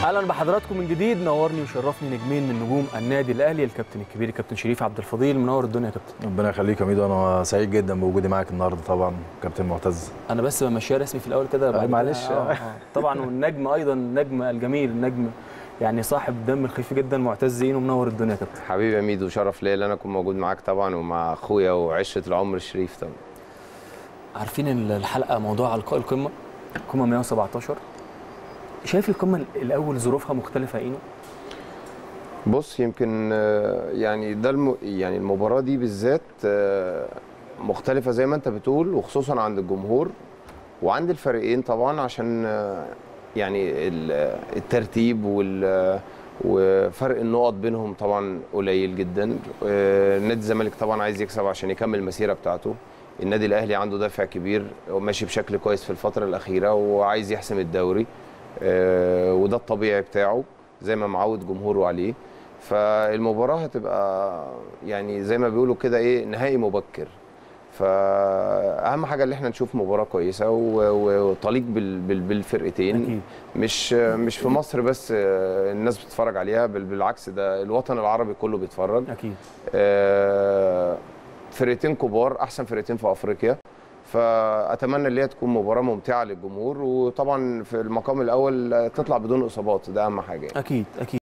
اهلا بحضراتكم من جديد نورني وشرفني نجمين من نجوم النادي الاهلي الكابتن الكبير الكابتن شريف عبد الفضيل منور الدنيا يا كابتن ربنا يخليك يا ميدو انا سعيد جدا بوجودي معاك النهارده طبعا كابتن معتز انا بس بمشيها رسمي في الاول كده بعد كده- معلش. آه آه. طبعا والنجم ايضا النجم الجميل النجم يعني صاحب دم الخفيف جدا معتز زين ومنور الدنيا يا كابتن حبيبي يا ميدو شرف ليا ان انا اكون موجود معاك طبعا ومع اخويا وعشره العمر الشريف طبعا عارفين ال- الحلقه موضوع لقاء القمه القمه 117 شايف القمه الاول ظروفها مختلفه ايه بص يمكن آه، يعني ده الم... يعني المباراه دي بالذات آه، مختلفه زي ما انت بتقول وخصوصا عند الجمهور وعند الفريقين طبعا عشان آه، يعني ال- الترتيب وال وفرق النقط بينهم طبعا قليل جدا آه، نادي الزمالك طبعا عايز يكسب عشان يكمل المسيره بتاعته النادي الاهلي عنده دافع كبير وماشي بشكل كويس في الفتره الاخيره وعايز يحسم الدوري آه، وده الطبيعي بتاعه زي ما معود جمهوره عليه فالمباراه هتبقى يعني زي ما بيقولوا كده ايه نهائي مبكر فاهم حاجه اللي احنا نشوف مباراه كويسه و- و- وتليق بال- بال- بالفرقتين اكيد مش مش في مصر بس آه، الناس بتتفرج عليها بل بالعكس ده الوطن العربي كله بيتفرج اكيد آه، فرقتين كبار احسن فرقتين في افريقيا فاتمنى ان هي تكون مباراه ممتعه للجمهور وطبعا في المقام الاول آه، تطلع بدون اصابات ده اهم حاجه يعني. اكيد اكيد